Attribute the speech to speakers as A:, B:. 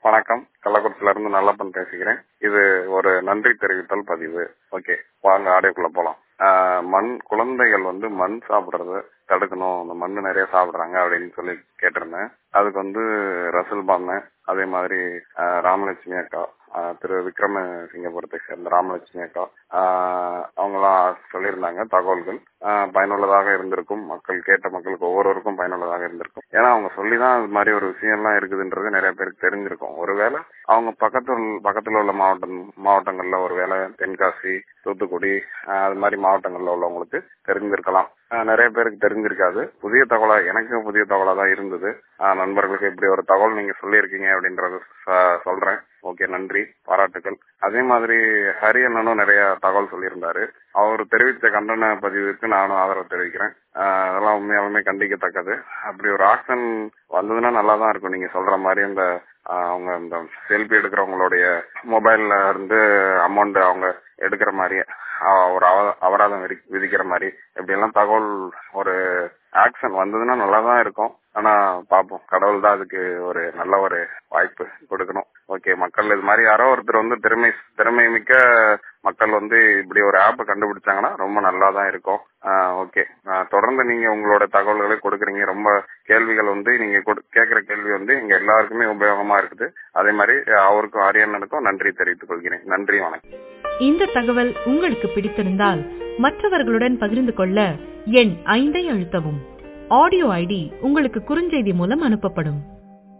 A: வணக்கம் கள்ளக்குறிச்சியில இருந்து நல்லப்பன் பேசுகிறேன் இது ஒரு நன்றி தெரிவித்தல் பதிவு ஓகே வாங்க ஆடியோக்குள்ள போலாம் ஆஹ் மண் குழந்தைகள் வந்து மண் சாப்பிடுறத தடுக்கணும் அந்த மண் நிறைய சாப்பிடுறாங்க அப்படின்னு சொல்லி கேட்டிருந்தேன் அதுக்கு வந்து ரசல் பாம அதே மாதிரி ஆஹ் ராமலட்சுமி அக்கா ஆஹ் திரு விக்ரம சிங்கபுரத்தை சேர்ந்த ராமலட்சுமி அக்கா ஆஹ் அவங்களாம் சொல்லியிருந்தாங்க தகவல்கள் ஆஹ் பயனுள்ளதாக இருந்திருக்கும் மக்கள் கேட்ட மக்களுக்கு ஒவ்வொருவருக்கும் பயனுள்ளதாக இருந்திருக்கும் ஏன்னா அவங்க சொல்லிதான் அது மாதிரி ஒரு விஷயம்லாம் இருக்குதுன்றது நிறைய பேருக்கு தெரிஞ்சிருக்கும் ஒருவேளை அவங்க பக்கத்துல பக்கத்துல உள்ள மாவட்டம் மாவட்டங்கள்ல ஒருவேளை தென்காசி தூத்துக்குடி ஆஹ் அது மாதிரி மாவட்டங்கள்ல உள்ளவங்களுக்கு தெரிஞ்சிருக்கலாம் ஆஹ் நிறைய பேருக்கு தெரிஞ்சிருக்காது புதிய தகவலா எனக்கும் புதிய தகவலா தான் இருந்தது ஆஹ் நண்பர்களுக்கு இப்படி ஒரு தகவல் நீங்க சொல்லியிருக்கீங்க அப்படின்றது ச- சொல்றேன் ஓகே நன்றி பாராட்டுக்கள் அதே மாதிரி ஹரி அண்ணனும் நிறைய தகவல் சொல்லியிருந்தாரு அவர் தெரிவித்த கண்டன பதிவுக்கு நானும் ஆதரவு தெரிவிக்கிறேன் ஆஹ் அதெல்லாம் உண்மையாலுமே கண்டிக்கத்தக்கது அப்படி ஒரு ஆக்ஷன் வந்ததுன்னா நல்லா தான் இருக்கும் நீங்க சொல்ற மாதிரி இந்த ஆஹ் அவங்க இந்த செல்ஃபி எடுக்கிறவங்களுடைய மொபைல்ல இருந்து அமௌண்ட் அவங்க எடுக்கிற மாதிரி ஆஹ் ஒரு அவ- அபராதம் விதி- விதிக்கிற மாதிரி இப்படி எல்லாம் தகவல் ஒரு ஆக்ஷன் வந்ததுன்னா நல்லா தான் இருக்கும் ஆனா பாப்போம் கடவுள் தான் அதுக்கு ஒரு நல்ல ஒரு வாய்ப்பு கொடுக்கணும் ஓகே மக்கள் இது மாதிரி யாரோ ஒருத்தர் வந்து திறமை திறமை மிக்க மக்கள் வந்து இப்படி ஒரு ஆப் கண்டுபிடிச்சாங்கன்னா ரொம்ப நல்லா தான் இருக்கும் ஓகே தொடர்ந்து நீங்க உங்களோட தகவல்களை கொடுக்குறீங்க ரொம்ப கேள்விகள் வந்து நீங்க கொடு- கேட்கிற கேள்வி வந்து எங்க எல்லாருக்குமே உபயோகமா இருக்குது அதே மாதிரி அவருக்கும் ஆரியண்ணனுக்கும் நன்றி தெரிவித்துக் கொள்கிறேன் நன்றி வணக்கம்
B: இந்த தகவல் உங்களுக்கு பிடித்திருந்தால் மற்றவர்களுடன் பகிர்ந்து கொள்ள எண் ஐந்தை அழுத்தவும் ஆடியோ ஐடி உங்களுக்கு குறுஞ்செய்தி மூலம் அனுப்பப்படும்